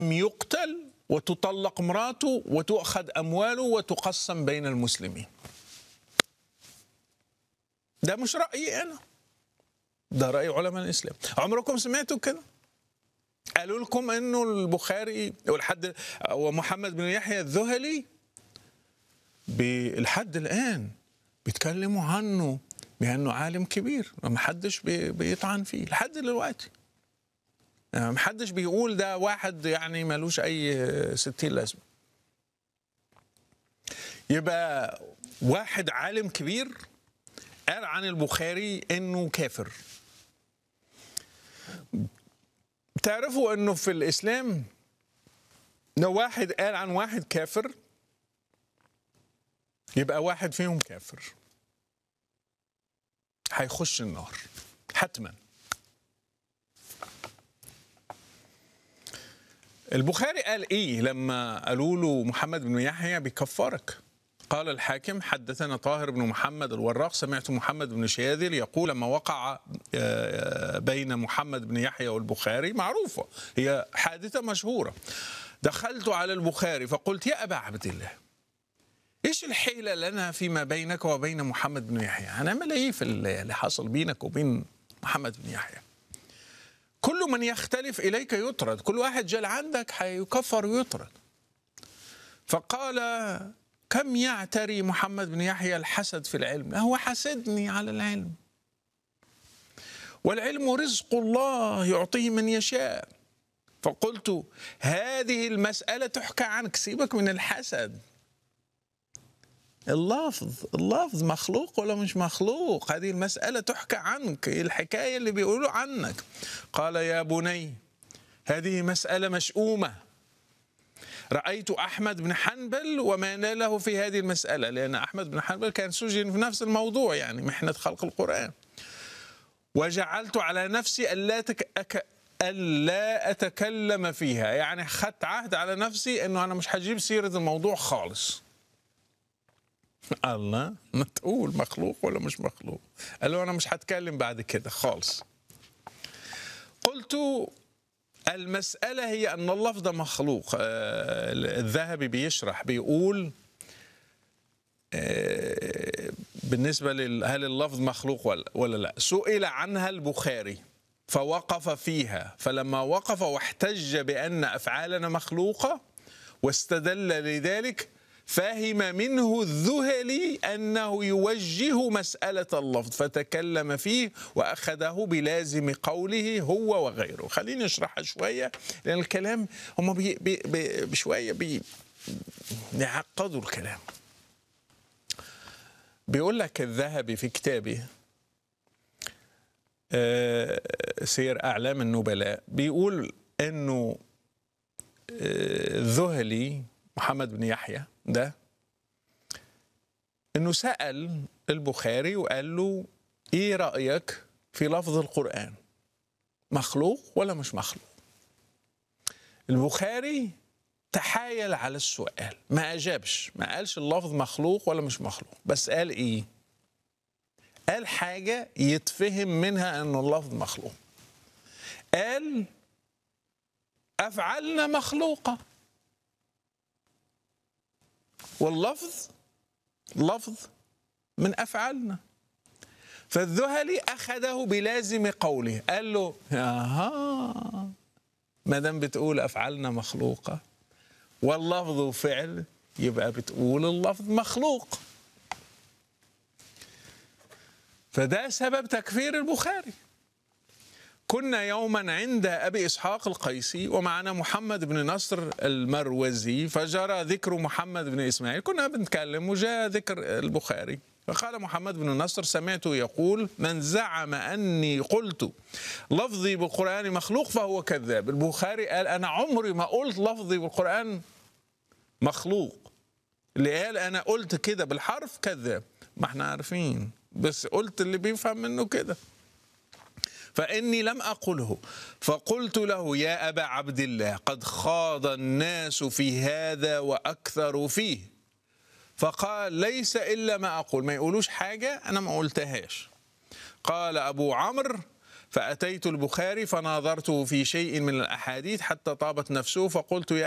يقتل وتطلق امراته وتؤخذ امواله وتقسم بين المسلمين ده مش رايي انا ده راي علماء الاسلام عمركم سمعتوا كده قالوا لكم انه البخاري والحد ومحمد بن يحيى الذهلي لحد الان بيتكلموا عنه بانه عالم كبير ما حدش بي- بيطعن فيه لحد دلوقتي ما حدش بيقول ده واحد يعني ملوش اي ستين لازمه يبقى واحد عالم كبير قال عن البخاري انه كافر تعرفوا انه في الاسلام لو واحد قال عن واحد كافر يبقى واحد فيهم كافر هيخش النار حتما البخاري قال ايه لما قالوا له محمد بن يحيى بيكفرك قال الحاكم حدثنا طاهر بن محمد الوراق سمعت محمد بن شاذل يقول لما وقع آه، بين محمد بن يحيى والبخاري معروفة هي حادثة مشهورة دخلت على البخاري فقلت يا أبا عبد الله ايش الحيلة لنا فيما بينك وبين محمد بن يحيى هنعمل ايه في اللي حصل بينك وبين محمد بن يحيى كل من يختلف إليك يطرد كل واحد جال عندك هيكفر ويطرد فقال كم يعتري محمد بن يحيى الحسد في العلم هو حسدني على العلم والعلم رزق الله يعطيه من يشاء فقلت هذه المسألة تحكى عنك سيبك من الحسد اللفظ اللفظ مخلوق ولا مش مخلوق هذه المسألة تحكى عنك الحكاية اللي بيقولوا عنك قال يا بني هذه مسألة مشؤومة رأيت أحمد بن حنبل وما ناله في هذه المسألة لأن أحمد بن حنبل كان سجن في نفس الموضوع يعني محنة خلق القرآن وجعلت على نفسي ألا تك... أك... ألا أتكلم فيها يعني خدت عهد على نفسي أنه أنا مش هجيب سيرة الموضوع خالص الله ما تقول مخلوق ولا مش مخلوق قال له أنا مش هتكلم بعد كده خالص قلت المسألة هي أن اللفظ مخلوق آه، الذهبي بيشرح بيقول آه، بالنسبة لل هل اللفظ مخلوق ولا, ولا لا سئل عنها البخاري فوقف فيها فلما وقف واحتج بأن أفعالنا مخلوقة واستدل لذلك فهم منه الذهلي أنه يوجه مسألة اللفظ فتكلم فيه وأخذه بلازم قوله هو وغيره خليني أشرحها شوية لأن الكلام هم بي بي بي بشوية بي يعقدوا الكلام بيقول لك الذهبي في كتابه آه، سير أعلام النبلاء بيقول أنه آه، الذهلي محمد بن يحيى ده انه سال البخاري وقال له ايه رايك في لفظ القران مخلوق ولا مش مخلوق البخاري تحايل على السؤال ما اجابش ما قالش اللفظ مخلوق ولا مش مخلوق بس قال ايه قال حاجه يتفهم منها ان اللفظ مخلوق قال افعالنا مخلوقه واللفظ لفظ من افعالنا فالذهلي اخذه بلازم قوله قال له اها ما دام بتقول افعالنا مخلوقه واللفظ فعل يبقى بتقول اللفظ مخلوق فده سبب تكفير البخاري كنا يوما عند ابي اسحاق القيسي ومعنا محمد بن نصر المروزي فجرى ذكر محمد بن اسماعيل كنا بنتكلم وجاء ذكر البخاري فقال محمد بن نصر سمعته يقول من زعم اني قلت لفظي بالقران مخلوق فهو كذاب البخاري قال انا عمري ما قلت لفظي بالقران مخلوق اللي قال انا قلت كده بالحرف كذاب ما احنا عارفين بس قلت اللي بيفهم منه كده فإني لم أقله فقلت له يا أبا عبد الله قد خاض الناس في هذا وأكثروا فيه فقال ليس إلا ما أقول ما يقولوش حاجة أنا ما قلتهاش قال أبو عمرو فأتيت البخاري فناظرته في شيء من الأحاديث حتى طابت نفسه فقلت يا